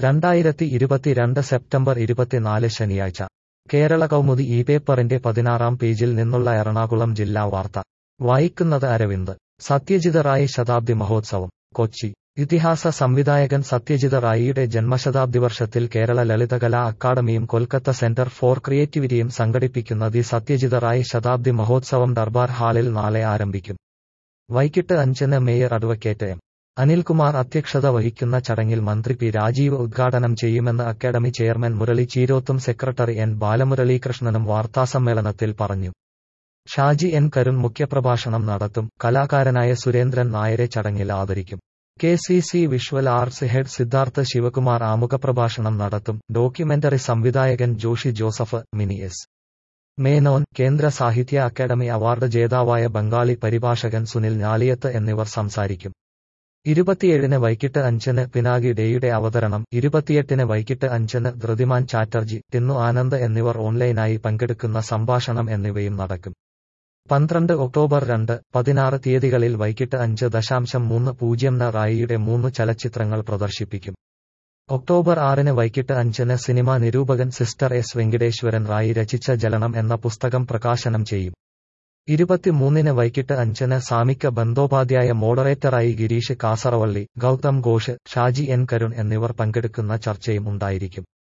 രണ്ടായിരത്തി ഇരുപത്തിരണ്ട് സെപ്റ്റംബർ ഇരുപത്തിനാല് ശനിയാഴ്ച കേരള കൗമുദി ഈ പേപ്പറിന്റെ പതിനാറാം പേജിൽ നിന്നുള്ള എറണാകുളം ജില്ലാ വാർത്ത വായിക്കുന്നത് അരവിന്ദ് സത്യജിത റായ് ശതാബ്ദി മഹോത്സവം കൊച്ചി ഇതിഹാസ സംവിധായകൻ സത്യജിത റായിയുടെ ജന്മശതാബ്ദി വർഷത്തിൽ കേരള ലളിതകലാ അക്കാദമിയും കൊൽക്കത്ത സെന്റർ ഫോർ ക്രിയേറ്റിവിറ്റിയും സംഘടിപ്പിക്കുന്ന ദി സത്യജിത റായ് ശതാബ്ദി മഹോത്സവം ദർബാർ ഹാളിൽ നാളെ ആരംഭിക്കും വൈകിട്ട് അഞ്ചിന് മേയർ അഡ്വക്കേറ്റ് എം അനിൽകുമാർ അധ്യക്ഷത വഹിക്കുന്ന ചടങ്ങിൽ മന്ത്രി പി രാജീവ് ഉദ്ഘാടനം ചെയ്യുമെന്ന് അക്കാദമി ചെയർമാൻ മുരളി ചീരോത്തും സെക്രട്ടറി എൻ ബാലമുരളീകൃഷ്ണനും വാർത്താസമ്മേളനത്തിൽ പറഞ്ഞു ഷാജി എൻ കരുൺ മുഖ്യപ്രഭാഷണം നടത്തും കലാകാരനായ സുരേന്ദ്രൻ നായരെ ചടങ്ങിൽ ആദരിക്കും K C C visual arts head Siddhartha Sivakumar ആമുഖപ്രഭാഷണം നടത്തും ഡോക്യുമെന്ററി സംവിധായകൻ ജോഷി ജോസഫ് മിനി എസ് മേനോൻ കേന്ദ്ര സാഹിത്യ അക്കാദമി അവാർഡ് ജേതാവായ ബംഗാളി പരിഭാഷകൻ സുനിൽ ഞാളിയത്ത് എന്നിവർ സംസാരിക്കും ഇരുപത്തിയേഴിന് വൈകിട്ട് അഞ്ചിന് പിനാകി ഡേയുടെ അവതരണം ഇരുപത്തിയെട്ടിന് വൈകിട്ട് അഞ്ചിന് ധൃതിമാൻ ചാറ്റർജി ടിന്നു ആനന്ദ് എന്നിവർ ഓൺലൈനായി പങ്കെടുക്കുന്ന സംഭാഷണം എന്നിവയും നടക്കും പന്ത്രണ്ട് ഒക്ടോബർ രണ്ട് പതിനാറ് തീയതികളിൽ വൈകിട്ട് അഞ്ച് ദശാംശം മൂന്ന് പൂജ്യം ന റായിയുടെ മൂന്ന് ചലച്ചിത്രങ്ങൾ പ്രദർശിപ്പിക്കും ഒക്ടോബർ ആറിന് വൈകിട്ട് അഞ്ചിന് സിനിമാ നിരൂപകൻ സിസ്റ്റർ എസ് വെങ്കിടേശ്വരൻ റായി രചിച്ച ജലനം എന്ന പുസ്തകം പ്രകാശനം ചെയ്യും ഇരുപത്തിമൂന്നിന് വൈകിട്ട് അഞ്ചിന് സാമിക്ക ബന്ദോപാധ്യായ മോഡറേറ്ററായി ഗിരീഷ് കാസറവള്ളി ഗൗതം ഘോഷ് ഷാജി എൻ കരുൺ എന്നിവർ പങ്കെടുക്കുന്ന ചർച്ചയും ഉണ്ടായിരിക്കും